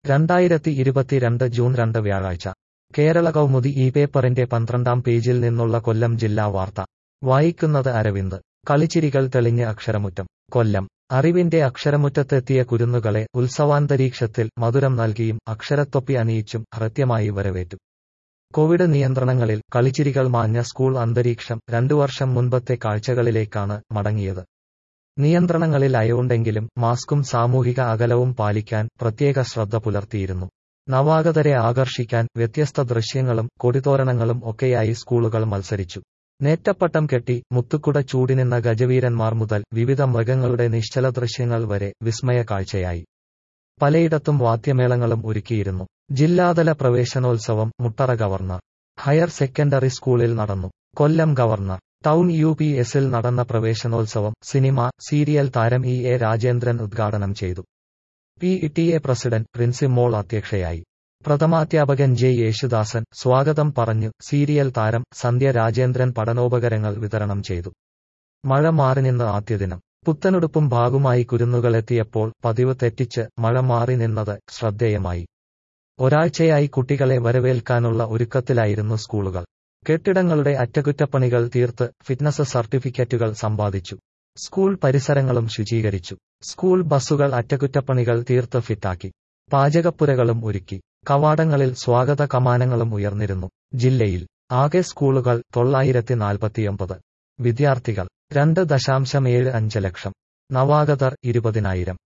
രണ്ടായിരത്തി ഇരുപത്തിരണ്ട് ജൂൺ രണ്ട് വ്യാഴാഴ്ച കേരള കൗമുദി ഈ പേപ്പറിന്റെ പന്ത്രണ്ടാം പേജിൽ നിന്നുള്ള കൊല്ലം ജില്ലാ വാർത്ത വായിക്കുന്നത് അരവിന്ദ് കളിച്ചിരികൾ തെളിഞ്ഞ് അക്ഷരമുറ്റം കൊല്ലം അറിവിന്റെ അക്ഷരമുറ്റത്തെത്തിയ കുരുന്നുകളെ ഉത്സവാന്തരീക്ഷത്തിൽ മധുരം നൽകിയും അക്ഷരത്തൊപ്പി അണിയിച്ചും ഹൃദ്യമായി വരവേറ്റു കോവിഡ് നിയന്ത്രണങ്ങളിൽ കളിച്ചിരികൾ മാഞ്ഞ സ്കൂൾ അന്തരീക്ഷം രണ്ടു വർഷം മുൻപത്തെ കാഴ്ചകളിലേക്കാണ് മടങ്ങിയത് നിയന്ത്രണങ്ങളിൽ അയവുണ്ടെങ്കിലും മാസ്കും സാമൂഹിക അകലവും പാലിക്കാൻ പ്രത്യേക ശ്രദ്ധ പുലർത്തിയിരുന്നു നവാഗതരെ ആകർഷിക്കാൻ വ്യത്യസ്ത ദൃശ്യങ്ങളും കൊടിതോരണങ്ങളും ഒക്കെയായി സ്കൂളുകൾ മത്സരിച്ചു നേറ്റപ്പട്ടം കെട്ടി മുത്തുക്കുട ചൂടിനിന്ന ഗജവീരന്മാർ മുതൽ വിവിധ മൃഗങ്ങളുടെ നിശ്ചല ദൃശ്യങ്ങൾ വരെ വിസ്മയ കാഴ്ചയായി പലയിടത്തും വാദ്യമേളങ്ങളും ഒരുക്കിയിരുന്നു ജില്ലാതല പ്രവേശനോത്സവം മുട്ടറ ഗവർണർ ഹയർ സെക്കൻഡറി സ്കൂളിൽ നടന്നു Kollam governor town U P എസിൽ നടന്ന പ്രവേശനോത്സവം സിനിമ സീരിയൽ താരം ഇ എ രാജേന്ദ്രൻ ഉദ്ഘാടനം ചെയ്തു P T A president Princymol അധ്യക്ഷയായി പ്രഥമാധ്യാപകൻ ജെ യേശുദാസൻ സ്വാഗതം പറഞ്ഞു സീരിയൽ താരം സന്ധ്യ രാജേന്ദ്രൻ പഠനോപകരണങ്ങൾ വിതരണം ചെയ്തു മഴ മാറി നിന്ന് ആദ്യ ദിനം പുത്തനുടുപ്പും ഭാഗുമായി കുരുന്നുകളെത്തിയപ്പോൾ പതിവ് തെറ്റിച്ച് മഴ മാറി നിന്നത് ശ്രദ്ധേയമായി ഒരാഴ്ചയായി കുട്ടികളെ വരവേൽക്കാനുള്ള ഒരുക്കത്തിലായിരുന്നു സ്കൂളുകൾ കെട്ടിടങ്ങളുടെ അറ്റകുറ്റപ്പണികൾ തീർത്ത് ഫിറ്റ്നസ് സർട്ടിഫിക്കറ്റുകൾ സമ്പാദിച്ചു സ്കൂൾ പരിസരങ്ങളും ശുചീകരിച്ചു സ്കൂൾ ബസ്സുകൾ അറ്റകുറ്റപ്പണികൾ തീർത്ത് ഫിറ്റാക്കി പാചകപ്പുരകളും ഒരുക്കി കവാടങ്ങളിൽ സ്വാഗത കമാനങ്ങളും ഉയർന്നിരുന്നു ജില്ലയിൽ ആകെ സ്കൂളുകൾ തൊള്ളായിരത്തി നാൽപ്പത്തിയൊമ്പത് വിദ്യാർത്ഥികൾ രണ്ട് ദശാംശം ഏഴ് അഞ്ച് ലക്ഷം നവാഗതർ ഇരുപതിനായിരം